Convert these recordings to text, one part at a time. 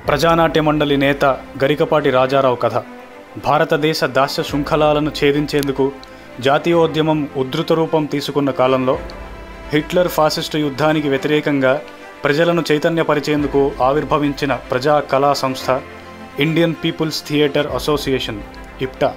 ప్రజానాట్య మండలి నేత గరికపాటి రాజారావు కథ భారతదేశ దాస్య శృంఖలాలను ఛేదించేందుకు జాతీయోద్యమం ఉద్ధృత రూపం తీసుకున్న కాలంలో హిట్లర్ ఫాసిస్టు యుద్ధానికి వ్యతిరేకంగా ప్రజలను చైతన్యపరిచేందుకు ఆవిర్భవించిన ప్రజా కళా సంస్థ Indian people's theatre association IPTA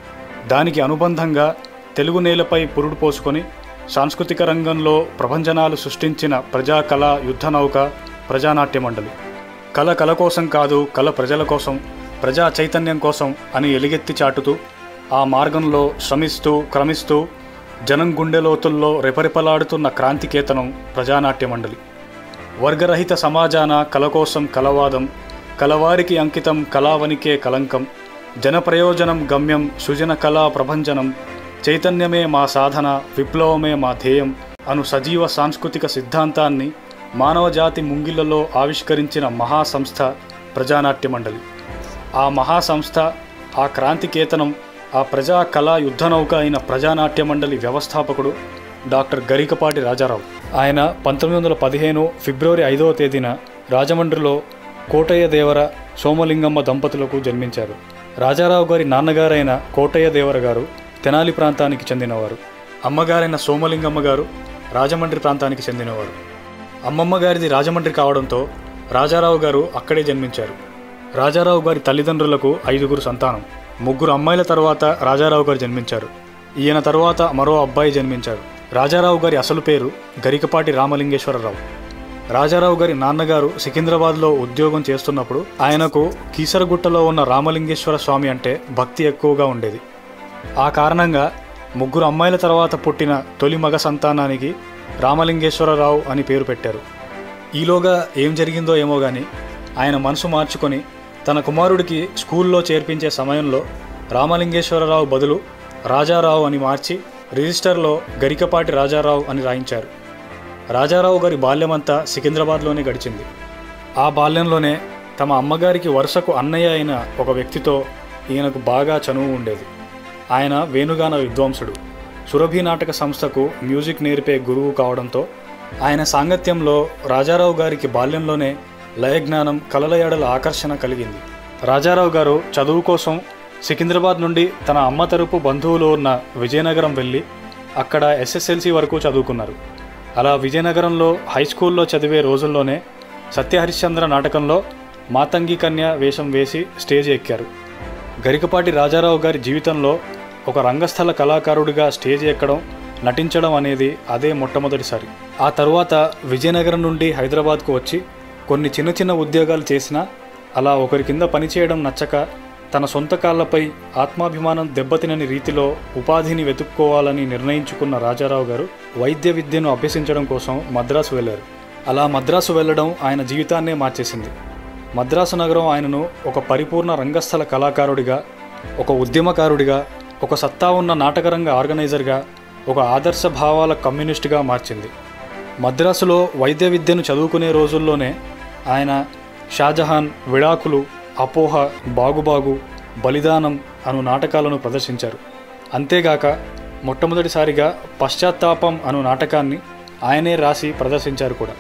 దానికి అనుబంధంగా తెలుగు నేలపై పురుడు పోసుకొని సాంస్కృతిక రంగంలో ప్రభంజనాలు సృష్టించిన ప్రజా కళా యుద్ధ నౌక ప్రజానాట్య మండలి కళ కళ కోసం కాదు కళ ప్రజల కోసం ప్రజా చైతన్యం కోసం అని ఎలుగెత్తి చాటుతూ ఆ మార్గంలో శ్రమిస్తూ క్రమిస్తూ జనం గుండె లోతుల్లో రెపరెపలాడుతున్న క్రాంతికేతనం ప్రజానాట్య మండలి వర్గరహిత సమాజాన కల కోసం కలవాదం కలవారికి అంకితం కళావనికే కలంకం జన ప్రయోజనం గమ్యం సృజన కళా ప్రభంజనం చైతన్యమే మా సాధన విప్లవమే మా ధ్యేయం అను సజీవ సాంస్కృతిక సిద్ధాంతాన్ని మానవజాతి ముంగిళ్లలో ఆవిష్కరించిన మహాసంస్థ ప్రజానాట్య మండలి ఆ మహాసంస్థ ఆ క్రాంతికేతనం ఆ ప్రజా కళా యుద్ధనౌక అయిన ప్రజానాట్య మండలి వ్యవస్థాపకుడు డాక్టర్ గరికపాటి రాజారావు ఆయన పంతొమ్మిది వందల పదిహేను ఫిబ్రవరి ఐదవ తేదీన రాజమండ్రిలో కోటయ్య దేవర సోమలింగమ్మ దంపతులకు జన్మించారు రాజారావు గారి నాన్నగారైన కోటయ్య దేవర గారు తెనాలి ప్రాంతానికి చెందినవారు అమ్మగారైన సోమలింగమ్మ గారు రాజమండ్రి ప్రాంతానికి చెందినవారు అమ్మమ్మ గారిది రాజమండ్రి కావడంతో రాజారావు గారు అక్కడే జన్మించారు రాజారావు గారి తల్లిదండ్రులకు ఐదుగురు సంతానం ముగ్గురు అమ్మాయిల తర్వాత రాజారావు గారు జన్మించారు ఈయన తరువాత మరో అబ్బాయి జన్మించారు రాజారావు గారి అసలు పేరు గరికపాటి రామలింగేశ్వరరావు రాజారావు గారి నాన్నగారు సికింద్రాబాద్లో ఉద్యోగం చేస్తున్నప్పుడు ఆయనకు కీసరగుట్టలో ఉన్న రామలింగేశ్వర స్వామి అంటే భక్తి ఎక్కువగా ఉండేది ఆ కారణంగా ముగ్గురు అమ్మాయిల తర్వాత పుట్టిన తొలి మగ సంతానానికి రామలింగేశ్వరరావు అని పేరు పెట్టారు ఈలోగా ఏం జరిగిందో ఏమో గాని ఆయన మనసు మార్చుకొని తన కుమారుడికి స్కూల్లో చేర్పించే సమయంలో రామలింగేశ్వరరావు బదులు రాజారావు అని మార్చి రిజిస్టర్లో గరికపాటి రాజారావు అని రాయించారు రాజారావు గారి బాల్యమంతా సికింద్రాబాద్లోనే గడిచింది ఆ బాల్యంలోనే తమ అమ్మగారికి వరుసకు అన్నయ్య అయిన ఒక వ్యక్తితో ఈయనకు బాగా చనువు ఉండేది ఆయన వేణుగాన విద్వాంసుడు సురభి నాటక సంస్థకు మ్యూజిక్ నేర్పే గురువు కావడంతో ఆయన సాంగత్యంలో రాజారావు గారికి బాల్యంలోనే లయజ్ఞానం కలల ఎడల ఆకర్షణ కలిగింది రాజారావు గారు చదువు కోసం సికింద్రాబాద్ నుండి తన అమ్మ తరపు బంధువులు ఉన్న విజయనగరం వెళ్ళి అక్కడ ఎస్ఎస్ఎల్సి వరకు చదువుకున్నారు అలా విజయనగరంలో హై స్కూల్లో చదివే రోజుల్లోనే సత్యహరిశ్చంద్ర నాటకంలో మాతంగి కన్య వేషం వేసి స్టేజ్ ఎక్కారు గరికపాటి రాజారావు గారి జీవితంలో ఒక రంగస్థల కళాకారుడిగా స్టేజ్ ఎక్కడం నటించడం అనేది అదే మొట్టమొదటిసారి ఆ తరువాత విజయనగరం నుండి హైదరాబాద్కు వచ్చి కొన్ని చిన్న చిన్న ఉద్యోగాలు చేసినా అలా ఒకరి కింద పనిచేయడం నచ్చక తన సొంత కాళ్లపై ఆత్మాభిమానం దెబ్బతినని రీతిలో ఉపాధిని వెతుక్కోవాలని నిర్ణయించుకున్న రాజారావు గారు వైద్య విద్యను అభ్యసించడం కోసం మద్రాసు వెళ్ళారు అలా మద్రాసు వెళ్ళడం ఆయన జీవితాన్నే మార్చేసింది మద్రాసు నగరం ఆయనను ఒక పరిపూర్ణ రంగస్థల కళాకారుడిగా ఒక ఉద్యమకారుడిగా ఒక సత్తా ఉన్న నాటకరంగ ఆర్గనైజర్గా ఒక ఆదర్శ భావాల కమ్యూనిస్టుగా మార్చింది మద్రాసులో వైద్య విద్యను చదువుకునే రోజుల్లోనే ఆయన షాజహాన్ విడాకులు అపోహ బాగుబాగు బలిదానం అను నాటకాలను ప్రదర్శించారు అంతేగాక మొట్టమొదటిసారిగా పశ్చాత్తాపం అను నాటకాన్ని ఆయనే రాసి ప్రదర్శించారు కూడా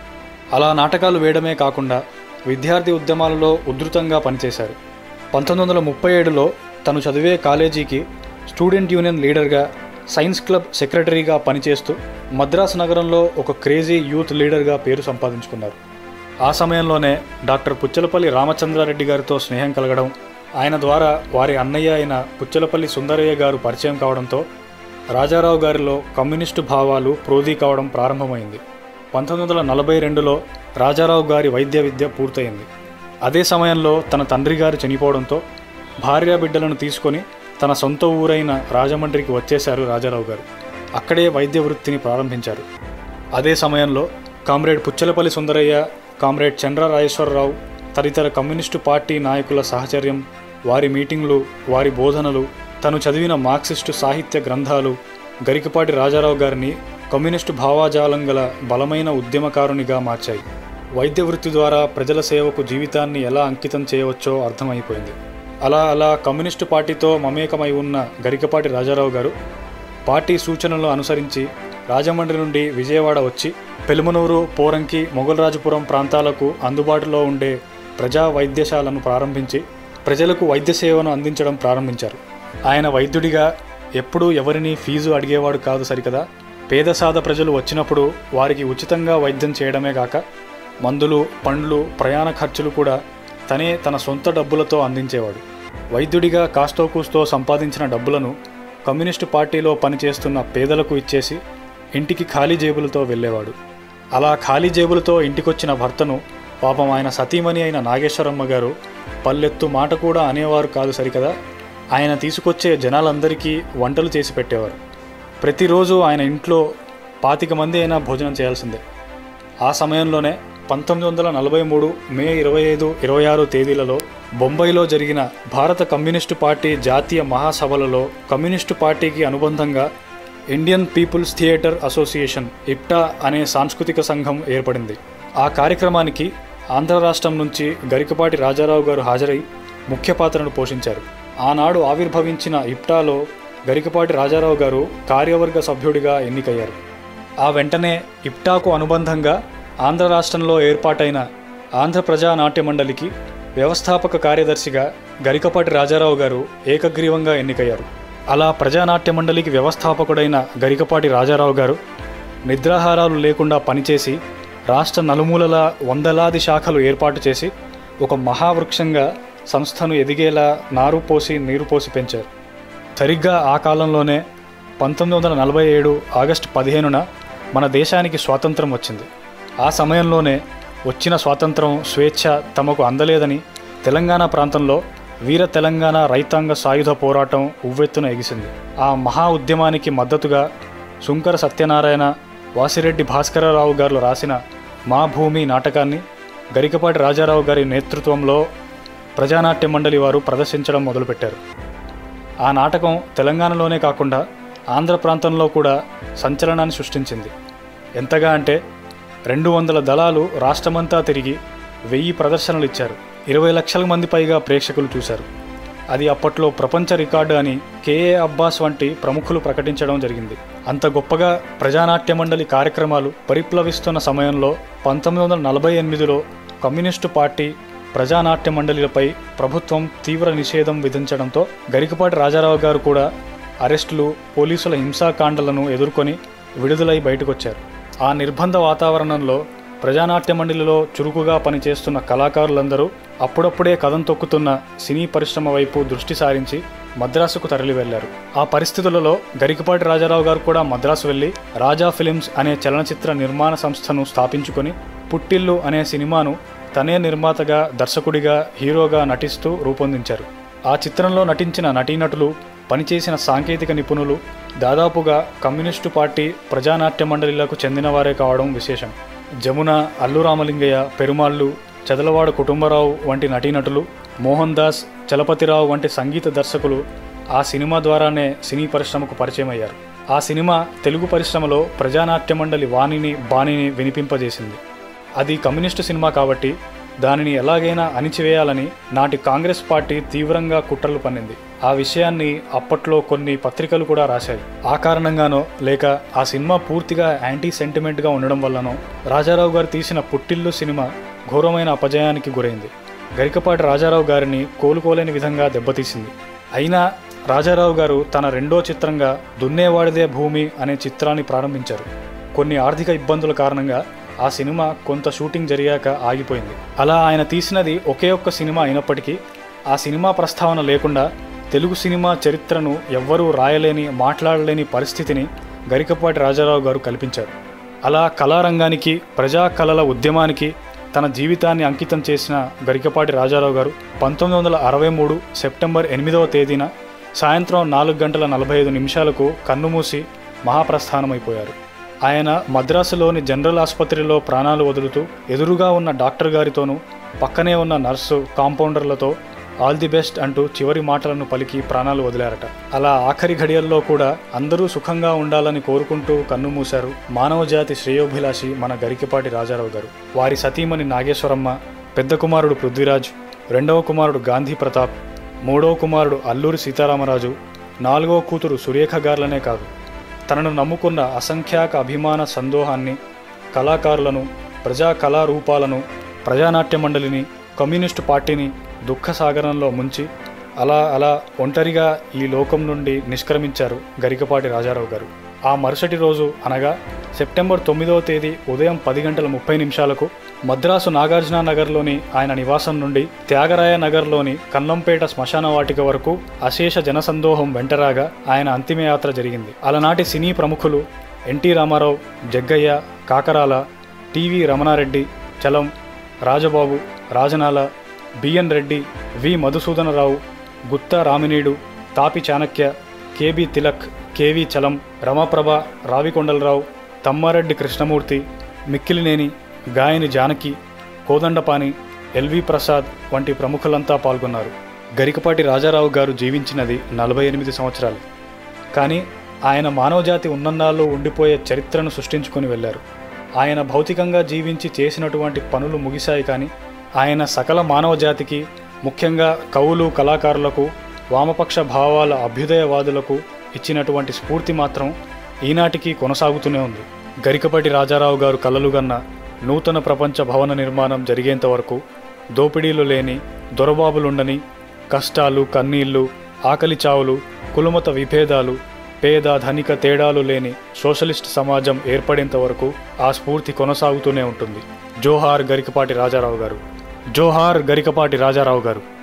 అలా నాటకాలు వేయడమే కాకుండా విద్యార్థి ఉద్యమాలలో ఉధృతంగా పనిచేశారు పంతొమ్మిది వందల ముప్పై ఏడులో తను చదివే కాలేజీకి స్టూడెంట్ యూనియన్ లీడర్గా సైన్స్ క్లబ్ సెక్రటరీగా పనిచేస్తూ మద్రాసు నగరంలో ఒక క్రేజీ యూత్ లీడర్గా పేరు సంపాదించుకున్నారు ఆ సమయంలోనే డాక్టర్ పుచ్చలపల్లి రామచంద్రారెడ్డి గారితో స్నేహం కలగడం ఆయన ద్వారా వారి అన్నయ్య అయిన పుచ్చలపల్లి సుందరయ్య గారు పరిచయం కావడంతో రాజారావు గారిలో కమ్యూనిస్టు భావాలు ప్రోధీ కావడం ప్రారంభమైంది పంతొమ్మిది వందల నలభై రెండులో రాజారావు గారి వైద్య విద్య పూర్తయింది అదే సమయంలో తన తండ్రి గారు చనిపోవడంతో భార్యా బిడ్డలను తీసుకొని తన సొంత ఊరైన రాజమండ్రికి వచ్చేశారు రాజారావు గారు అక్కడే వైద్య వృత్తిని ప్రారంభించారు అదే సమయంలో కామ్రేడ్ పుచ్చలపల్లి సుందరయ్య కామ్రేడ్ చంద్ర రాజేశ్వరరావు తదితర కమ్యూనిస్టు పార్టీ నాయకుల సహచర్యం వారి మీటింగ్లు వారి బోధనలు తను చదివిన మార్క్సిస్టు సాహిత్య గ్రంథాలు గరికపాటి రాజారావు గారిని కమ్యూనిస్టు భావాజాలం గల బలమైన ఉద్యమకారునిగా మార్చాయి వైద్య వృత్తి ద్వారా ప్రజల సేవకు జీవితాన్ని ఎలా అంకితం చేయవచ్చో అర్థమైపోయింది అలా అలా కమ్యూనిస్టు పార్టీతో మమేకమై ఉన్న గరికపాటి రాజారావు గారు పార్టీ సూచనలు అనుసరించి రాజమండ్రి నుండి విజయవాడ వచ్చి పెలుమనూరు పోరంకి మొగల్రాజపురం ప్రాంతాలకు అందుబాటులో ఉండే ప్రజా వైద్యశాలను ప్రారంభించి ప్రజలకు వైద్య సేవను అందించడం ప్రారంభించారు ఆయన వైద్యుడిగా ఎప్పుడూ ఎవరిని ఫీజు అడిగేవాడు కాదు సరికదా పేదసాద ప్రజలు వచ్చినప్పుడు వారికి ఉచితంగా వైద్యం చేయడమే కాక మందులు పండ్లు ప్రయాణ ఖర్చులు కూడా తనే తన సొంత డబ్బులతో అందించేవాడు వైద్యుడిగా కాస్తో కూస్తో సంపాదించిన డబ్బులను కమ్యూనిస్టు పార్టీలో పనిచేస్తున్న పేదలకు ఇచ్చేసి ఇంటికి ఖాళీ జేబులతో వెళ్ళేవాడు అలా ఖాళీ జేబులతో ఇంటికొచ్చిన భర్తను పాపం ఆయన సతీమణి అయిన నాగేశ్వరమ్మ గారు పల్లెత్తు మాట కూడా అనేవారు కాదు సరికదా ఆయన తీసుకొచ్చే జనాలందరికీ వంటలు చేసి పెట్టేవారు ప్రతిరోజు ఆయన ఇంట్లో పాతిక మంది అయినా భోజనం చేయాల్సిందే ఆ సమయంలోనే పంతొమ్మిది వందల నలభై మూడు మే ఇరవై ఐదు ఇరవై ఆరు తేదీలలో బొంబాయిలో జరిగిన భారత కమ్యూనిస్టు పార్టీ జాతీయ మహాసభలలో కమ్యూనిస్టు పార్టీకి అనుబంధంగా Indian people's theatre association IPTA అనే సాంస్కృతిక సంఘం ఏర్పడింది ఆ కార్యక్రమానికి ఆంధ్ర రాష్ట్రం నుంచి గరికపాటి రాజారావు గారు హాజరై ముఖ్య పాత్రను పోషించారు ఆనాడు ఆవిర్భవించిన ఇప్టాలో గరికపాటి రాజారావు గారు కార్యవర్గ సభ్యుడిగా ఎన్నికయ్యారు ఆ వెంటనే ఇప్టాకు అనుబంధంగా ఆంధ్ర రాష్ట్రంలో ఏర్పాటైన ఆంధ్ర ప్రజా నాట్య మండలికి వ్యవస్థాపక కార్యదర్శిగా గరికపాటి రాజారావు గారు ఏకగ్రీవంగా ఎన్నికయ్యారు అలా ప్రజానాట్య మండలికి వ్యవస్థాపకుడైన గరికపాటి రాజారావు గారు నిద్రాహారాలు లేకుండా పనిచేసి రాష్ట్ర నలుమూలల వందలాది శాఖలు ఏర్పాటు చేసి ఒక మహావృక్షంగా సంస్థను ఎదిగేలా నారు పోసి నీరు పోసి పెంచారు సరిగ్గా ఆ కాలంలోనే పంతొమ్మిది వందల నలభై ఏడు ఆగస్టు పదిహేనున మన దేశానికి స్వాతంత్రం వచ్చింది ఆ సమయంలోనే వచ్చిన స్వాతంత్రం స్వేచ్ఛ తమకు అందలేదని తెలంగాణ ప్రాంతంలో వీర తెలంగాణ రైతాంగ సాయుధ పోరాటం ఉవ్వెత్తున ఎగిసింది ఆ మహా ఉద్యమానికి మద్దతుగా శుంకర సత్యనారాయణ వాసిరెడ్డి భాస్కరరావు గారు రాసిన మా భూమి నాటకాన్ని గరికపాటి రాజారావు గారి నేతృత్వంలో ప్రజానాట్య మండలి వారు ప్రదర్శించడం మొదలుపెట్టారు ఆ నాటకం తెలంగాణలోనే కాకుండా ఆంధ్ర ప్రాంతంలో కూడా సంచలనాన్ని సృష్టించింది ఎంతగా అంటే రెండు వందల దళాలు రాష్ట్రమంతా తిరిగి వెయ్యి ప్రదర్శనలు ఇచ్చారు ఇరవై లక్షల మంది పైగా ప్రేక్షకులు చూశారు అది అప్పట్లో ప్రపంచ రికార్డు అని కేఏ అబ్బాస్ వంటి ప్రముఖులు ప్రకటించడం జరిగింది అంత గొప్పగా ప్రజానాట్య మండలి కార్యక్రమాలు పరిప్లవిస్తున్న సమయంలో పంతొమ్మిది వందల నలభై ఎనిమిదిలో కమ్యూనిస్టు పార్టీ ప్రజానాట్య మండలిలపై ప్రభుత్వం తీవ్ర నిషేధం విధించడంతో గరికపాటి రాజారావు గారు కూడా అరెస్టులు పోలీసుల హింసాకాండలను ఎదుర్కొని విడుదలై బయటకొచ్చారు ఆ నిర్బంధ వాతావరణంలో ప్రజానాట్య మండలిలో చురుకుగా పనిచేస్తున్న కళాకారులందరూ అప్పుడప్పుడే కథం తొక్కుతున్న సినీ పరిశ్రమ వైపు దృష్టి సారించి మద్రాసుకు తరలి వెళ్లారు ఆ పరిస్థితులలో గరికపాటి రాజారావు గారు కూడా మద్రాసు వెళ్లి రాజా ఫిలిమ్స్ అనే చలనచిత్ర నిర్మాణ సంస్థను స్థాపించుకొని పుట్టిల్లు అనే సినిమాను తనే నిర్మాతగా దర్శకుడిగా హీరోగా నటిస్తూ రూపొందించారు ఆ చిత్రంలో నటించిన నటీనటులు పనిచేసిన సాంకేతిక నిపుణులు దాదాపుగా కమ్యూనిస్టు పార్టీ ప్రజానాట్య మండలిలకు చెందినవారే కావడం విశేషం జమున అల్లు రామలింగయ్య పెరుమాళ్ళు చదలవాడ కుటుంబరావు వంటి నటీనటులు మోహన్ దాస్ చలపతిరావు వంటి సంగీత దర్శకులు ఆ సినిమా ద్వారానే సినీ పరిశ్రమకు పరిచయం అయ్యారు ఆ సినిమా తెలుగు పరిశ్రమలో ప్రజానాట్య మండలి వాణిని బాణిని వినిపింపజేసింది అది కమ్యూనిస్టు సినిమా కాబట్టి దానిని ఎలాగైనా అణిచివేయాలని నాటి కాంగ్రెస్ పార్టీ తీవ్రంగా కుట్రలు పన్నింది ఆ విషయాన్ని అప్పట్లో కొన్ని పత్రికలు కూడా రాశాయి ఆ కారణంగానో లేక ఆ సినిమా పూర్తిగా యాంటీ సెంటిమెంట్గా ఉండడం వల్లనో రాజారావు గారు తీసిన పుట్టిల్లు సినిమా ఘోరమైన అపజయానికి గురైంది గరికపాటి రాజారావు గారిని కోలుకోలేని విధంగా దెబ్బతీసింది అయినా రాజారావు గారు తన రెండో చిత్రంగా దున్నేవాడిదే భూమి అనే చిత్రాన్ని ప్రారంభించారు కొన్ని ఆర్థిక ఇబ్బందుల కారణంగా ఆ సినిమా కొంత షూటింగ్ జరిగాక ఆగిపోయింది అలా ఆయన తీసినది ఒకే ఒక్క సినిమా అయినప్పటికీ ఆ సినిమా ప్రస్తావన లేకుండా తెలుగు సినిమా చరిత్రను ఎవ్వరూ రాయలేని మాట్లాడలేని పరిస్థితిని గరికపాటి రాజారావు గారు కల్పించారు అలా కళారంగానికి ప్రజా కళల ఉద్యమానికి తన జీవితాన్ని అంకితం చేసిన గరికపాటి రాజారావు గారు పంతొమ్మిది వందల అరవై మూడు సెప్టెంబర్ ఎనిమిదవ తేదీన సాయంత్రం నాలుగు గంటల నలభై ఐదు నిమిషాలకు కన్నుమూసి మహాప్రస్థానమైపోయారు ఆయన మద్రాసులోని జనరల్ ఆసుపత్రిలో ప్రాణాలు వదులుతూ ఎదురుగా ఉన్న డాక్టర్ గారితోనూ పక్కనే ఉన్న నర్సు కాంపౌండర్లతో ఆల్ ది బెస్ట్ అంటూ చివరి మాటలను పలికి ప్రాణాలు వదిలారట అలా ఆఖరి ఘడియల్లో కూడా అందరూ సుఖంగా ఉండాలని కోరుకుంటూ కన్నుమూశారు మానవజాతి శ్రేయోభిలాషి మన గరికిపాటి రాజారావు గారు వారి సతీమణి నాగేశ్వరమ్మ పెద్ద కుమారుడు పృథ్వీరాజ్ రెండవ కుమారుడు గాంధీ ప్రతాప్ మూడవ కుమారుడు అల్లూరి సీతారామరాజు నాలుగవ కూతురు సురేఖ గార్లనే కాదు తనను నమ్ముకున్న అసంఖ్యాక అభిమాన సందోహాన్ని కళాకారులను ప్రజా కళారూపాలను ప్రజానాట్య మండలిని కమ్యూనిస్టు పార్టీని దుఃఖసాగరంలో ముంచి అలా అలా ఒంటరిగా ఈ లోకం నుండి నిష్క్రమించారు గరికపాటి రాజారావు గారు ఆ మరుసటి రోజు అనగా సెప్టెంబర్ తొమ్మిదవ తేదీ ఉదయం పది గంటల ముప్పై నిమిషాలకు మద్రాసు నాగార్జున నగర్లోని ఆయన నివాసం నుండి త్యాగరాయ నగర్లోని కన్నంపేట శ్మశాన వాటిక వరకు అశేష జనసందోహం వెంటరాగా ఆయన అంతిమయాత్ర జరిగింది అలనాటి సినీ ప్రముఖులు NT Rama Rao Jaggayya Kakarala TV Ramana Reddy Chalam Rajababu Rajanala BN Reddy V Madhusudana Rao Gutta Ramineedu Tapi Chanakya KB Tilak KV Chalam Ramaprabha Ravi Kondala Rao Tammareddy Krishnamurthy Mikkilineni గాయని జానకి కోదండపాని ఎల్వి ప్రసాద్ వంటి ప్రముఖులంతా పాల్గొన్నారు గరికపాటి రాజారావు గారు జీవించినది నలభై ఎనిమిది సంవత్సరాలు కానీ ఆయన మానవజాతి ఉన్నన్నాళ్ళు ఉండిపోయే చరిత్రను సృష్టించుకొని వెళ్ళారు ఆయన భౌతికంగా జీవించి చేసినటువంటి పనులు ముగిశాయి కానీ ఆయన సకల మానవజాతికి ముఖ్యంగా కవులు కళాకారులకు వామపక్ష భావాల అభ్యుదయవాదులకు ఇచ్చినటువంటి స్ఫూర్తి మాత్రం ఈనాటికి కొనసాగుతూనే ఉంది గరికపాటి రాజారావు గారు కలలుగన్న నూతన ప్రపంచ భవన నిర్మాణం జరిగేంత వరకు దోపిడీలు లేని దొరబాబులుండని కష్టాలు కన్నీళ్లు ఆకలి చావులు కులమత విభేదాలు పేద ధనిక తేడాలు లేని సోషలిస్ట్ సమాజం ఏర్పడేంత వరకు ఆ స్ఫూర్తి కొనసాగుతూనే ఉంటుంది జోహార్ గరికపాటి రాజారావు గారు జోహార్ గరికపాటి రాజారావు గారు